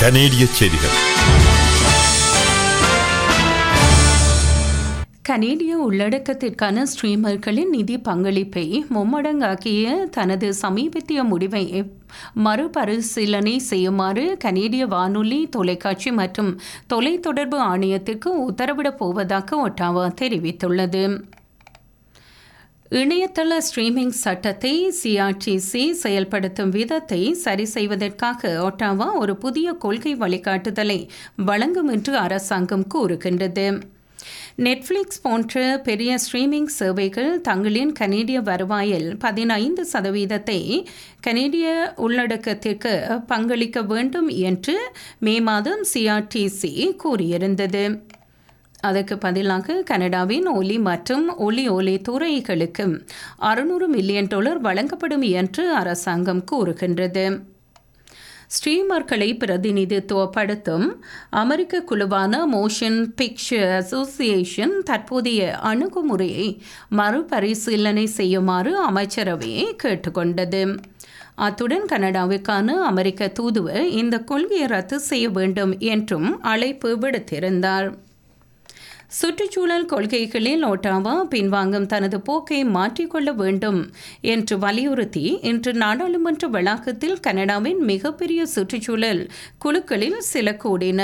கனேடிய செய்திகள் கனேடிய உள்ளடக்கத்திற்கான ஸ்ட்ரீமர்களின் நிதி பங்களிப்பை மும்மடங்காக்கிய தனது சமீபத்திய முடிவை மறுபரிசீலனை செய்யுமாறு கனேடிய வானொலி தொலைக்காட்சி மற்றும் தொலைத்தொடர்பு ஆணையத்திற்கு உத்தரவிடப் போவதாக ஒட்டாவா தெரிவித்துள்ளது இணையதள ஸ்ட்ரீமிங் சட்டத்தை சிஆர்டிசி செயல்படுத்தும் விதத்தை சரி செய்வதற்காக ஒட்டாவா ஒரு புதிய கொள்கை வழிகாட்டுதலை வழங்கும் என்று அரசாங்கம் கூறுகின்றது நெட்ஃப்ளிக்ஸ் போன்ற பெரிய ஸ்ட்ரீமிங் சேவைகள் தங்களின் கனேடிய வருவாயில் பதினைந்து சதவீதத்தை கனேடிய உள்ளடக்கத்திற்கு பங்களிக்க வேண்டும் என்று மே மாதம் சிஆர்டிசி கூறியிருந்தது அதற்கு பதிலாக கனடாவின் ஒலி மற்றும் ஒலி ஒலி துறைகளுக்கு அறுநூறு மில்லியன் டாலர் வழங்கப்படும் என்று அரசாங்கம் கூறுகின்றது ஸ்ட்ரீமர்களை பிரதிநிதித்துவப்படுத்தும் அமெரிக்க குழுவான மோஷன் பிக்சர் அசோசியேஷன் தற்போதைய அணுகுமுறையை மறுபரிசீலனை செய்யுமாறு அமைச்சரவையை கேட்டுக்கொண்டது அத்துடன் கனடாவுக்கான அமெரிக்க தூதுவர் இந்த கொள்கையை ரத்து செய்ய வேண்டும் என்றும் அழைப்பு விடுத்திருந்தார் சுற்றுச்சூழல் கொள்கைகளில் ஒட்டாவா பின்வாங்கும் தனது போக்கை மாற்றிக்கொள்ள வேண்டும் என்று வலியுறுத்தி இன்று நாடாளுமன்ற வளாகத்தில் கனடாவின் மிகப்பெரிய சுற்றுச்சூழல் குழுக்களில் சில கூடின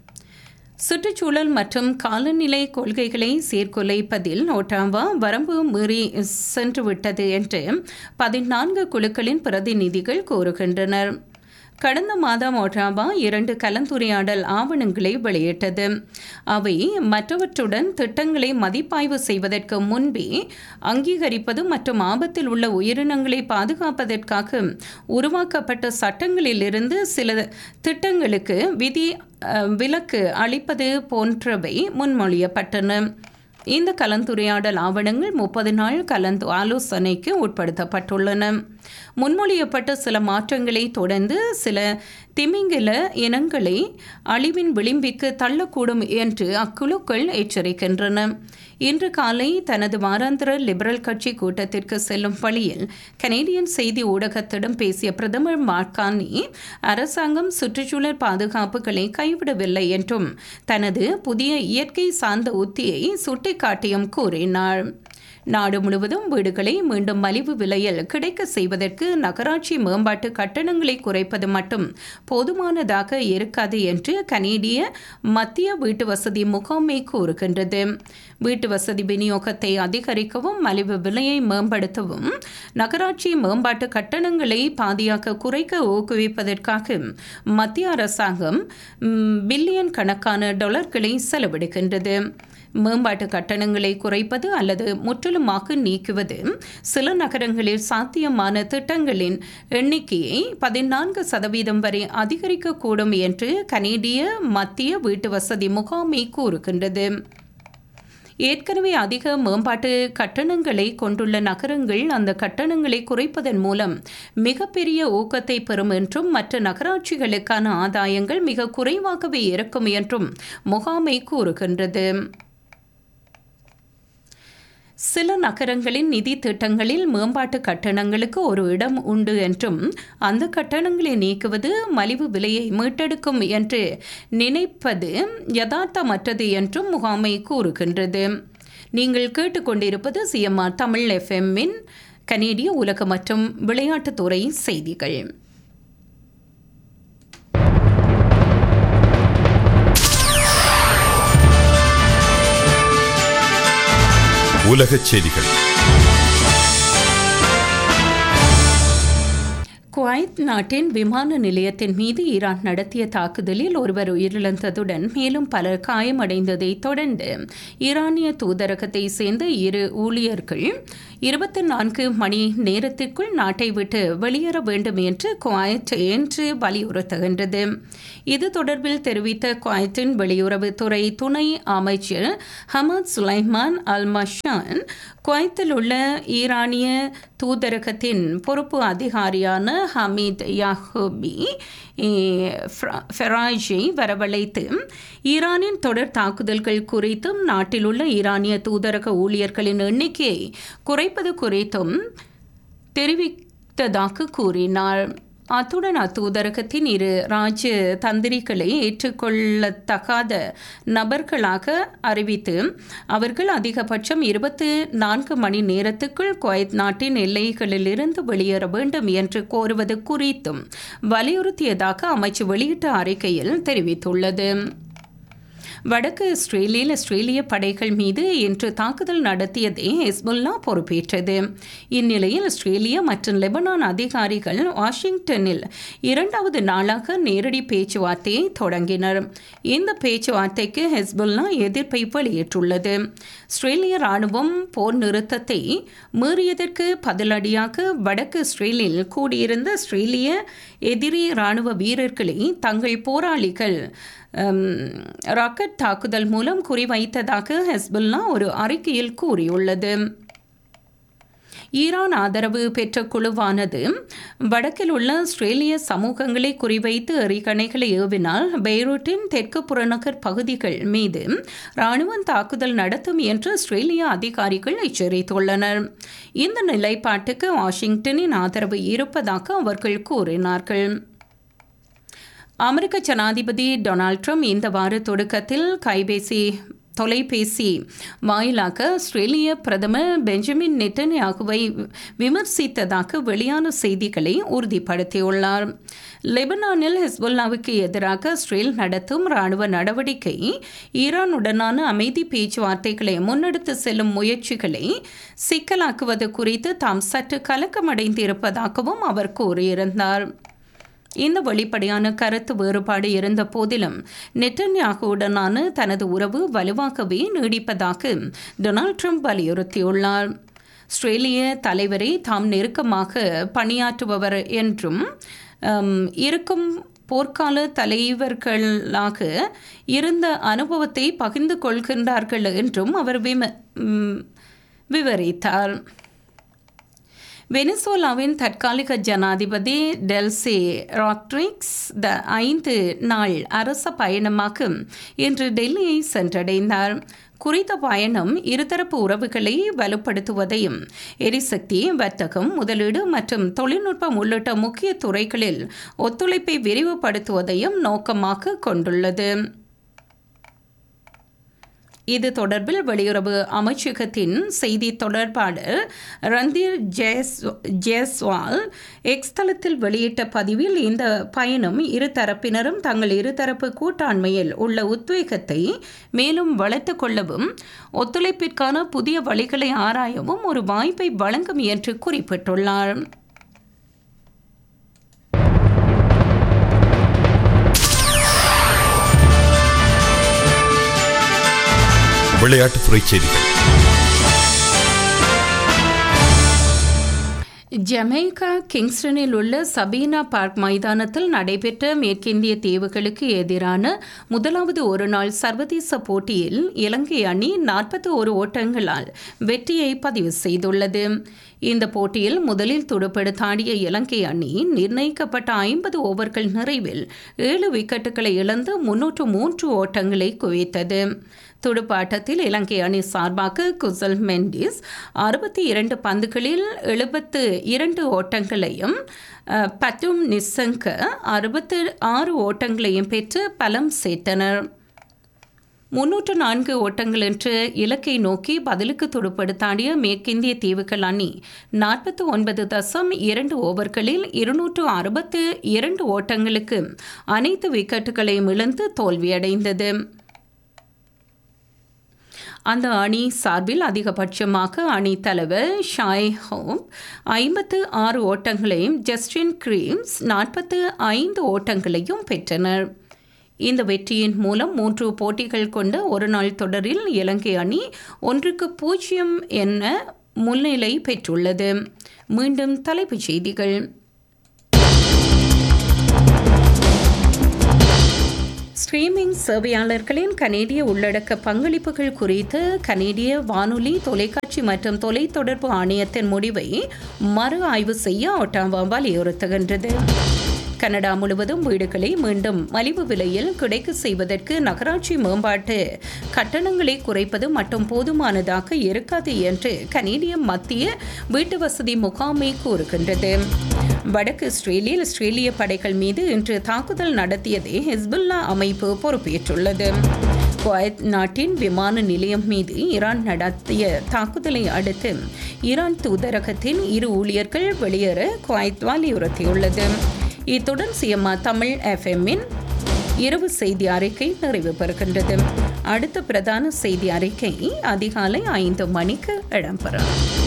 சுற்றுச்சூழல் மற்றும் காலநிலை கொள்கைகளை சீர்குலைப்பதில் ஒட்டாவா வரம்பு மீறி சென்றுவிட்டது என்று பதினான்கு குழுக்களின் பிரதிநிதிகள் கூறுகின்றனர் கடந்த மாதம் ஒட்டாவா இரண்டு கலந்துரையாடல் ஆவணங்களை வெளியிட்டது அவை மற்றவற்றுடன் திட்டங்களை மதிப்பாய்வு செய்வதற்கு முன்பே அங்கீகரிப்பது மற்றும் ஆபத்தில் உள்ள உயிரினங்களை பாதுகாப்பதற்காக உருவாக்கப்பட்ட சட்டங்களிலிருந்து சில திட்டங்களுக்கு விதி விலக்கு அளிப்பது போன்றவை முன்மொழியப்பட்டன இந்த கலந்துரையாடல் ஆவணங்கள் முப்பது நாள் கலந்து ஆலோசனைக்கு உட்படுத்தப்பட்டுள்ளன முன்மொழியப்பட்ட சில மாற்றங்களை தொடர்ந்து சில திமிங்கில இனங்களை அழிவின் விளிம்பிற்கு தள்ளக்கூடும் என்று அக்குழுக்கள் எச்சரிக்கின்றன இன்று காலை தனது வாராந்திர லிபரல் கட்சி கூட்டத்திற்கு செல்லும் வழியில் கனேடியன் செய்தி ஊடகத்திடம் பேசிய பிரதமர் மார்கானி அரசாங்கம் சுற்றுச்சூழல் பாதுகாப்புகளை கைவிடவில்லை என்றும் தனது புதிய இயற்கை சார்ந்த உத்தியை சுட்டிக்காட்டியும் கூறினார் நாடு முழுவதும் வீடுகளை மீண்டும் மலிவு விலையில் கிடைக்க செய்வதற்கு நகராட்சி மேம்பாட்டு கட்டணங்களை குறைப்பது மட்டும் போதுமானதாக இருக்காது என்று கனேடிய மத்திய வீட்டு வசதி முகாமை கூறுகின்றது வீட்டு வசதி விநியோகத்தை அதிகரிக்கவும் மலிவு விலையை மேம்படுத்தவும் நகராட்சி மேம்பாட்டு கட்டணங்களை பாதியாக குறைக்க ஊக்குவிப்பதற்காக மத்திய அரசாங்கம் பில்லியன் கணக்கான டாலர்களை செலவிடுகின்றது மேம்பாட்டு கட்டணங்களை குறைப்பது அல்லது முற்றிலுமாக நீக்குவது சில நகரங்களில் சாத்தியமான திட்டங்களின் எண்ணிக்கையை பதினான்கு சதவீதம் வரை அதிகரிக்கக்கூடும் என்று கனேடிய மத்திய வீட்டு வசதி முகாமை கூறுகின்றது ஏற்கனவே அதிக மேம்பாட்டு கட்டணங்களை கொண்டுள்ள நகரங்கள் அந்த கட்டணங்களை குறைப்பதன் மூலம் மிகப்பெரிய ஊக்கத்தை பெறும் என்றும் மற்ற நகராட்சிகளுக்கான ஆதாயங்கள் மிக குறைவாகவே இருக்கும் என்றும் முகாமை கூறுகின்றது சில நகரங்களின் நிதி திட்டங்களில் மேம்பாட்டு கட்டணங்களுக்கு ஒரு இடம் உண்டு என்றும் அந்த கட்டணங்களை நீக்குவது மலிவு விலையை மீட்டெடுக்கும் என்று நினைப்பது யதார்த்தமற்றது என்றும் முகாமை கூறுகின்றது நீங்கள் கேட்டுக்கொண்டிருப்பது சிஎம்ஆர் தமிழ் எஃப்எம்மின் கனேடிய உலக மற்றும் விளையாட்டுத்துறை செய்திகள் உலகச் செய்திகள் குவைத் நாட்டின் விமான நிலையத்தின் மீது ஈரான் நடத்திய தாக்குதலில் ஒருவர் உயிரிழந்ததுடன் மேலும் பலர் காயமடைந்ததை தொடர்ந்து ஈரானிய தூதரகத்தை சேர்ந்த இரு ஊழியர்கள் இருபத்தி நான்கு மணி நேரத்திற்குள் நாட்டை விட்டு வெளியேற வேண்டும் என்று குவைத் என்று வலியுறுத்துகின்றது இது தொடர்பில் தெரிவித்த குவைத்தின் வெளியுறவுத்துறை துணை அமைச்சர் ஹமத் சுலைமான் அல் மஷான் குவைத்தில் உள்ள ஈரானிய தூதரகத்தின் பொறுப்பு அதிகாரியான ஹமீத் யாஹூபி ஃபெராஜை வரவழைத்து ஈரானின் தொடர் தாக்குதல்கள் குறித்தும் நாட்டில் உள்ள ஈரானிய தூதரக ஊழியர்களின் எண்ணிக்கையை குறைப்பது குறித்தும் தெரிவித்ததாக கூறினார் அத்துடன் அத்தூதரகத்தின் இரு ராஜ்ய தந்திரிகளை ஏற்றுக்கொள்ளத்தகாத நபர்களாக அறிவித்து அவர்கள் அதிகபட்சம் இருபத்து நான்கு மணி நேரத்துக்குள் குவைத் நாட்டின் எல்லைகளிலிருந்து வெளியேற வேண்டும் என்று கோருவது குறித்தும் வலியுறுத்தியதாக அமைச்சு வெளியிட்ட அறிக்கையில் தெரிவித்துள்ளது வடக்கு இஸ்ரேலில் இஸ்ரேலிய படைகள் மீது இன்று தாக்குதல் நடத்தியதை ஹெஸ்புல்லா பொறுப்பேற்றது இந்நிலையில் இஸ்ரேலிய மற்றும் லெபனான் அதிகாரிகள் வாஷிங்டனில் இரண்டாவது நாளாக நேரடி பேச்சுவார்த்தையை தொடங்கினர் இந்த பேச்சுவார்த்தைக்கு ஹெஸ்புல்லா எதிர்ப்பை வெளியிட்டுள்ளது இஸ்ரேலிய ராணுவம் போர் நிறுத்தத்தை மீறியதற்கு பதிலடியாக வடக்கு இஸ்ரேலில் கூடியிருந்த இஸ்ரேலிய எதிரி ராணுவ வீரர்களை தங்கள் போராளிகள் ராக்கெட் தாக்குதல் மூலம் குறிவைத்ததாக ஹெஸ்புல்லா ஒரு அறிக்கையில் கூறியுள்ளது ஈரான் ஆதரவு பெற்ற குழுவானது வடக்கில் உள்ள ஆஸ்திரேலிய சமூகங்களை குறிவைத்து எறிகணைகளை ஏவினால் பெய்ரூட்டின் தெற்கு புறநகர் பகுதிகள் மீது ராணுவம் தாக்குதல் நடத்தும் என்று ஆஸ்திரேலிய அதிகாரிகள் எச்சரித்துள்ளனர் இந்த நிலைப்பாட்டுக்கு வாஷிங்டனின் ஆதரவு இருப்பதாக அவர்கள் கூறினார்கள் அமெரிக்க ஜனாதிபதி டொனால்ட் ட்ரம்ப் இந்த வார தொடக்கத்தில் கைபேசி தொலைபேசி வாயிலாக ஆஸ்திரேலிய பிரதமர் பெஞ்சமின் நெட்டன்யாகுவை விமர்சித்ததாக வெளியான செய்திகளை உறுதிப்படுத்தியுள்ளார் லெபனானில் ஹிஸ்புல்லாவுக்கு எதிராக இஸ்ரேல் நடத்தும் ராணுவ நடவடிக்கை ஈரானுடனான அமைதி பேச்சுவார்த்தைகளை முன்னெடுத்து செல்லும் முயற்சிகளை சிக்கலாக்குவது குறித்து தாம் சற்று கலக்கமடைந்திருப்பதாகவும் அவர் கூறியிருந்தார் இந்த வெளிப்படையான கருத்து வேறுபாடு இருந்த போதிலும் நெட்டன்யாகுவுடனான தனது உறவு வலுவாகவே நீடிப்பதாக டொனால்ட் ட்ரம்ப் வலியுறுத்தியுள்ளார் ஆஸ்திரேலிய தலைவரை தாம் நெருக்கமாக பணியாற்றுபவர் என்றும் இருக்கும் போர்க்கால தலைவர்களாக இருந்த அனுபவத்தை பகிர்ந்து கொள்கின்றார்கள் என்றும் அவர் விம விவரித்தார் வெனிசோலாவின் தற்காலிக ஜனாதிபதி டெல்சி ராட்ரிக்ஸ் த ஐந்து நாள் அரச பயணமாக இன்று டெல்லியை சென்றடைந்தார் குறித்த பயணம் இருதரப்பு உறவுகளை வலுப்படுத்துவதையும் எரிசக்தி வர்த்தகம் முதலீடு மற்றும் தொழில்நுட்பம் உள்ளிட்ட முக்கிய துறைகளில் ஒத்துழைப்பை விரிவுபடுத்துவதையும் நோக்கமாக கொண்டுள்ளது இது தொடர்பில் வெளியுறவு அமைச்சகத்தின் செய்தி தொடர்பாளர் ரந்தீர் ஜெயஸ் ஜெயஸ்வால் எக்ஸ் தளத்தில் வெளியிட்ட பதிவில் இந்த பயணம் இருதரப்பினரும் தங்கள் இருதரப்பு கூட்டாண்மையில் உள்ள உத்வேகத்தை மேலும் வளர்த்து கொள்ளவும் ஒத்துழைப்பிற்கான புதிய வழிகளை ஆராயவும் ஒரு வாய்ப்பை வழங்கும் என்று குறிப்பிட்டுள்ளார் விளையாட்டுத்துறை செய்திகள் ஜமைக்கா கிங்ஸ்டனில் உள்ள சபீனா பார்க் மைதானத்தில் நடைபெற்ற மேற்கிந்திய தீவுகளுக்கு எதிரான முதலாவது ஒருநாள் சர்வதேச போட்டியில் இலங்கை அணி நாற்பத்தி ஒரு ஓட்டங்களால் வெற்றியை பதிவு செய்துள்ளது இந்த போட்டியில் முதலில் துடுப்படுத்தாடிய இலங்கை அணி நிர்ணயிக்கப்பட்ட ஐம்பது ஓவர்கள் நிறைவில் ஏழு விக்கெட்டுகளை இழந்து முன்னூற்று மூன்று ஓட்டங்களை குவித்தது துடுப்பாட்டத்தில் இலங்கை அணி சார்பாக குசல் மெண்டிஸ் அறுபத்தி இரண்டு பந்துகளில் எழுபத்து இரண்டு ஓட்டங்களையும் பட்டும் நிசங்க அறுபத்து ஆறு ஓட்டங்களையும் பெற்று பலம் சேர்த்தனர் முன்னூற்று நான்கு ஓட்டங்கள் என்ற இலக்கை நோக்கி பதிலுக்கு துடுப்படுத்தாடிய மேற்கிந்திய தீவுகள் அணி நாற்பத்தி ஒன்பது தசம் இரண்டு ஓவர்களில் இருநூற்று அறுபத்து இரண்டு ஓட்டங்களுக்கு அனைத்து விக்கெட்டுகளையும் இழந்து தோல்வியடைந்தது அந்த அணி சார்பில் அதிகபட்சமாக அணி தலைவர் ஷாய் ஹோம் ஐம்பத்து ஆறு ஓட்டங்களையும் ஜஸ்டின் கிரீம்ஸ் நாற்பத்து ஐந்து ஓட்டங்களையும் பெற்றனர் இந்த வெற்றியின் மூலம் மூன்று போட்டிகள் கொண்ட ஒரு நாள் தொடரில் இலங்கை அணி ஒன்றுக்கு பூஜ்ஜியம் என முன்னிலை பெற்றுள்ளது மீண்டும் தலைப்புச் செய்திகள் ஸ்ட்ரீமிங் சேவையாளர்களின் கனேடிய உள்ளடக்க பங்களிப்புகள் குறித்து கனேடிய வானொலி தொலைக்காட்சி மற்றும் தொலைத்தொடர்பு ஆணையத்தின் முடிவை மறு ஆய்வு செய்ய ஒட்டாவா வலியுறுத்துகின்றது கனடா முழுவதும் வீடுகளை மீண்டும் மலிவு விலையில் கிடைக்க செய்வதற்கு நகராட்சி மேம்பாட்டு கட்டணங்களை குறைப்பது மட்டும் போதுமானதாக இருக்காது என்று கனேடிய மத்திய வீட்டு வசதி முகாமை கூறுகின்றது வடக்கு இஸ்ரேலில் இஸ்ரேலிய படைகள் மீது இன்று தாக்குதல் நடத்தியதை ஹிஸ்புல்லா அமைப்பு பொறுப்பேற்றுள்ளது குவைத் நாட்டின் விமான நிலையம் மீது ஈரான் நடத்திய தாக்குதலை அடுத்து ஈரான் தூதரகத்தின் இரு ஊழியர்கள் வெளியேற குவைத் வலியுறுத்தியுள்ளது இத்துடன் சிஎம்ஆ தமிழ் எஃப்எம்மின் இரவு செய்தி அறிக்கை நிறைவு பெறுகின்றது அடுத்த பிரதான செய்தி அறிக்கை அதிகாலை ஐந்து மணிக்கு இடம்பெறும்